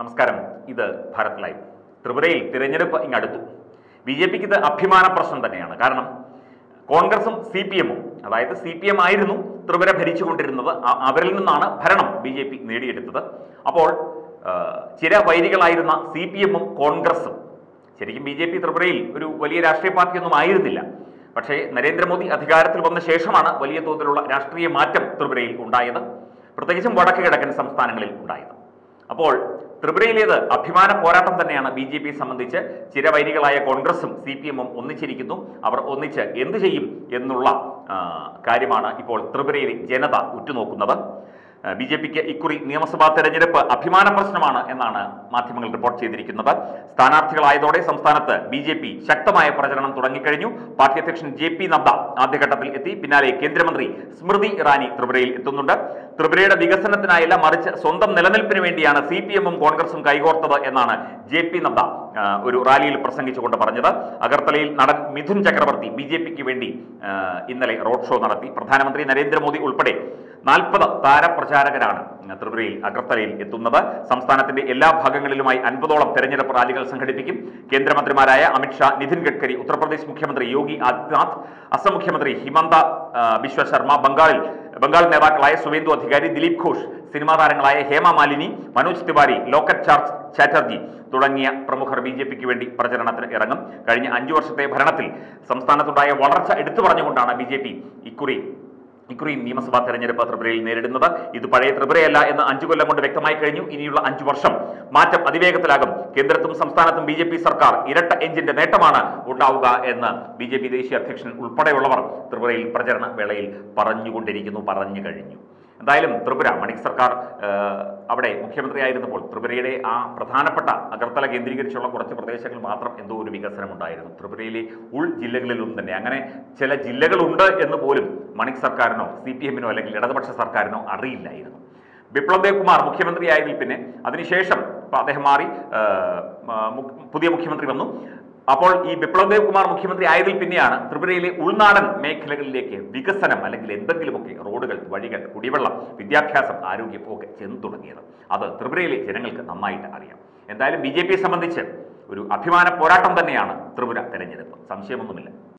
നമസ്കാരം ഇത് ഭാരത് ലൈവ് ത്രിപുരയിൽ തിരഞ്ഞെടുപ്പ് ഇങ്ങടുത്തു ബി ജെ പിക്ക് ഇത് അഭിമാന പ്രശ്നം തന്നെയാണ് കാരണം കോൺഗ്രസും സി പി എമ്മും അതായത് സി പി എം ആയിരുന്നു ത്രിപുര ഭരിച്ചുകൊണ്ടിരുന്നത് അ- അവരിൽ നിന്നാണ് ഭരണം ബി ജെ പി നേടിയെടുത്തത് അപ്പോൾ ആ, ചിരവൈരികളായിരുന്ന സി പി എമ്മും കോൺഗ്രസും ശരിക്കും ബി ജെ പി ത്രിപുരയിൽ ഒരു വലിയ രാഷ്ട്രീയ പാർട്ടിയൊന്നും ആയിരുന്നില്ല പക്ഷേ നരേന്ദ്രമോദി അധികാരത്തിൽ വന്ന ശേഷമാണ് വലിയ തോതിലുള്ള രാഷ്ട്രീയ മാറ്റം ത്രിപുരയിൽ ഉണ്ടായത് പ്രത്യേകിച്ചും വടക്ക് കിഴക്കൻ സംസ്ഥാനങ്ങളിൽ ഉണ്ടായത് അപ്പോൾ ത്രിപുരയിലേത് അഭിമാന പോരാട്ടം തന്നെയാണ് ബി ജെ പിയെ സംബന്ധിച്ച് ചിരവൈരികളായ കോൺഗ്രസും സി പി എമ്മും ഒന്നിച്ചിരിക്കുന്നു അവർ ഒന്നിച്ച് എന്തു ചെയ്യും എന്നുള്ള ആ, കാര്യമാണ് ഇപ്പോൾ ത്രിപുരയിലെ ജനത ഉറ്റുനോക്കുന്നത് ബി ജെ പിക്ക് ഇക്കുറി നിയമസഭാ തെരഞ്ഞെടുപ്പ് അഭിമാന പ്രശ്നമാണ് എന്നാണ് മാധ്യമങ്ങൾ റിപ്പോർട്ട് ചെയ്തിരിക്കുന്നത് സ്ഥാനാർത്ഥികളായതോടെ സംസ്ഥാനത്ത് ബി ജെ പി ശക്തമായ പ്രചരണം തുടങ്ങിക്കഴിഞ്ഞു പാർട്ടി അധ്യക്ഷൻ ജെ പി നദ്ദ ആദ്യഘട്ടത്തിൽ എത്തി പിന്നാലെ കേന്ദ്രമന്ത്രി സ്മൃതി ഇറാനി ത്രിപുരയിൽ എത്തുന്നുണ്ട് ത്രിപുരയുടെ വികസനത്തിനായല്ല മറിച്ച് സ്വന്തം നിലനിൽപ്പിന് വേണ്ടിയാണ് സി പി എമ്മും കോൺഗ്രസും കൈകോർത്തത് എന്നാണ് ജെ പി നദ്ദ ആ, ഒരു റാലിയിൽ പ്രസംഗിച്ചുകൊണ്ട് പറഞ്ഞത് അഗർത്തലയിൽ നടൻ മിഥുൻ ചക്രവർത്തി ബി ജെ പിക്ക് വേണ്ടി ആ, ഇന്നലെ റോഡ് ഷോ നടത്തി പ്രധാനമന്ത്രി നരേന്ദ്രമോദി ഉൾപ്പെടെ നാൽപ്പത് താരപ്രചാരകരാണ് ത്രിപുരയിൽ അഗർത്തലയിൽ എത്തുന്നത് സംസ്ഥാനത്തിന്റെ എല്ലാ ഭാഗങ്ങളിലുമായി അൻപതോളം തെരഞ്ഞെടുപ്പ് റാലികൾ സംഘടിപ്പിക്കും കേന്ദ്രമന്ത്രിമാരായ അമിത്ഷാ നിതിൻ ഗഡ്കരി ഉത്തർപ്രദേശ് മുഖ്യമന്ത്രി യോഗി ആദിത്യനാഥ് അസം മുഖ്യമന്ത്രി ഹിമന്ത ആ, ബിശ്വ ശർമ്മ ബംഗാളിൽ ബംഗാൾ നേതാക്കളായ സുവേന്ദു അധികാരി ദിലീപ് ഘോഷ് സിനിമാ താരങ്ങളായ ഹേമ മാലിനി മനോജ് തിവാരി ലോക്കറ്റ് ചാർജ് ചാറ്റർജി തുടങ്ങിയ പ്രമുഖർ ബി ജെ പിക്ക് വേണ്ടി പ്രചരണത്തിന് ഇറങ്ങും കഴിഞ്ഞ അഞ്ചു വർഷത്തെ ഭരണത്തിൽ സംസ്ഥാനത്തുണ്ടായ വളർച്ച എടുത്തു പറഞ്ഞുകൊണ്ടാണ് ബി ജെ പി ഇക്കുറി ഇക്കുറി നിയമസഭാ തെരഞ്ഞെടുപ്പ് ത്രിപുരയിൽ നേരിടുന്നത് ഇത് പഴയ ത്രിപുരയല്ല എന്ന് അഞ്ചു കൊല്ലം കൊണ്ട് വ്യക്തമായി കഴിഞ്ഞു ഇനിയുള്ള അഞ്ചു വർഷം മാറ്റം അതിവേഗത്തിലാകും കേന്ദ്രത്തും സംസ്ഥാനത്തും ബി ജെ പി സർക്കാർ ഇരട്ട എഞ്ചിന്റെ നേട്ടമാണ് ഉണ്ടാവുക എന്ന് ബി ജെ പി ദേശീയ അധ്യക്ഷൻ ഉൾപ്പെടെയുള്ളവർ ത്രിപുരയിൽ പ്രചരണ വേളയിൽ പറഞ്ഞുകൊണ്ടിരിക്കുന്നു പറഞ്ഞു കഴിഞ്ഞു എന്തായാലും ത്രിപുര മണിക് സർക്കാർ ആ, അവിടെ മുഖ്യമന്ത്രിയായിരുന്നപ്പോൾ ത്രിപുരയുടെ ആ പ്രധാനപ്പെട്ട അഗർത്തല കേന്ദ്രീകരിച്ചുള്ള കുറച്ച് പ്രദേശങ്ങൾ മാത്രം എന്തോ ഒരു വികസനം ഉണ്ടായിരുന്നു ത്രിപുരയിലെ ഉൾ ജില്ലകളിലൊന്നും തന്നെ അങ്ങനെ ചില ജില്ലകളുണ്ട് എന്ന് പോലും മണിക് സർക്കാരിനോ സി പി എമ്മിനോ അല്ലെങ്കിൽ ഇടതുപക്ഷ സർക്കാരിനോ അറിയില്ലായിരുന്നു ബിപ്ലബ് ദേവ് കുമാർ മുഖ്യമന്ത്രിയായതിൽ പിന്നെ അതിനുശേഷം ഇപ്പൊ അദ്ദേഹം മാറി ആ, ആ, മു- പുതിയ മുഖ്യമന്ത്രി വന്നു അപ്പോൾ ഈ ബിപ്ലബ് ദേവ് കുമാർ മുഖ്യമന്ത്രി ആയതിൽ പിന്നെയാണ് ത്രിപുരയിലെ ഉൾനാടൻ മേഖലകളിലേക്ക് വികസനം അല്ലെങ്കിൽ എന്തെങ്കിലുമൊക്കെ റോഡുകൾ വഴികൾ കുടിവെള്ളം വിദ്യാഭ്യാസം ആരോഗ്യം ഒക്കെ ചെന്നു തുടങ്ങിയത് അത് ത്രിപുരയിലെ ജനങ്ങൾക്ക് നന്നായിട്ട് അറിയാം എന്തായാലും ബി ജെ പിയെ സംബന്ധിച്ച് ഒരു അഭിമാന പോരാട്ടം തന്നെയാണ് ത്രിപുര തെരഞ്ഞെടുപ്പ് സംശയമൊന്നുമില്ല